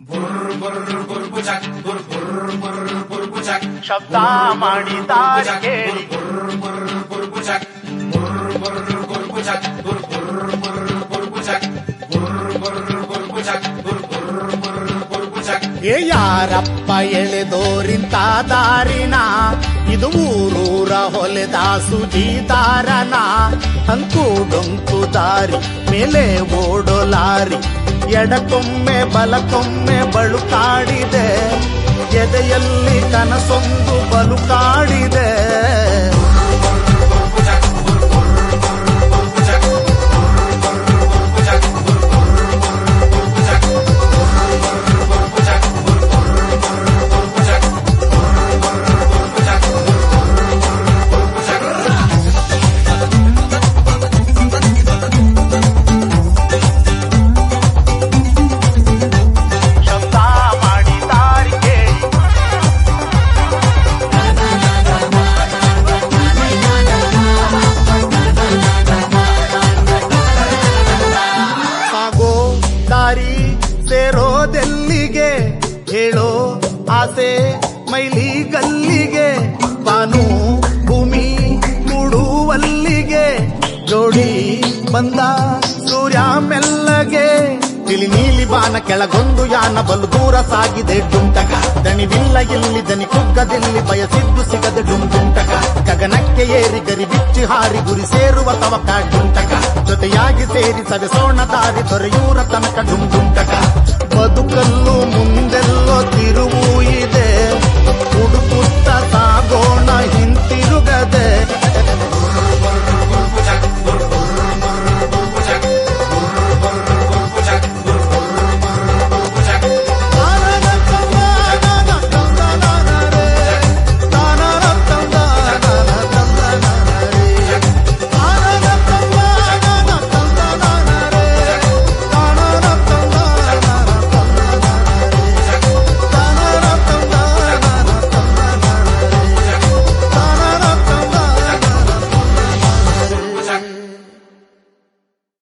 ಶಬ್ದ ಮಾಡಿದ್ದಾರೆ ಕೇಳಿ ಏ ಯಾರಪ್ಪ ಎಳೆದೋರಿಂತ ದಾರಿನ ಇದು ಊರೂರ ಹೊಲೆದ ಸುಜೀದಾರನ ಅಂಕು ಡೊಂಕು ದಾರಿ ಮೇಲೆ ಓಡೋ ಲಾರಿ ಎಡಕೊಮ್ಮೆ ಬಲಕೊಮ್ಮೆ ಬಳುಕಾಡಿದೆ ಎದೆಯಲ್ಲಿ ಕನಸೊಂದು ಬಲುಕಾಡಿದೆ ಶಬ್ದ ಮಾಡಿದ್ದಾರೆ ಕೇಳಿ ಸಾಗೋ ದಾರಿ ಸೇರೋದೆಲ್ಲಿಗೆ ಹೇಳೋ ಆಸೆ ಮೈಲಿ ಗಲ್ಲಿಗೆ ಬಾನು ಭೂಮಿ ಕೂಡುವಲ್ಲಿಗೆ ಜೋಡಿ ಬಂದ ಸೂರ್ಯ ಮೆಲ್ಲಗೆ ತಿಳಿ ನೀಲಿ ಬಾನ ಕೆಳಗೊಂದು ಯಾನ ಬಲು ದೂರ ಸಾಗಿದೆ ಡುಂಟಕ ದಣಿವಿಲ್ಲ ಇಲ್ಲಿ ದನಿ ಕುಗ್ಗದಿಲ್ಲಿ ಬಯಸಿದ್ದು ಸಿಗದೆ ಡುಂಟಕ ಗಗನಕ್ಕೆ ಏರಿ ಗರಿ ಬಿಚ್ಚಿ ಹಾರಿ ಗುರಿ ಸೇರುವ ತವಕ ಡುಂಟಕ ಜೊತೆಯಾಗಿ ಸೇರಿ ಸವೆಸೋಣ ದಾರಿ ದೊರೆಯೂರ ತನಕ ಡುಂಟಕ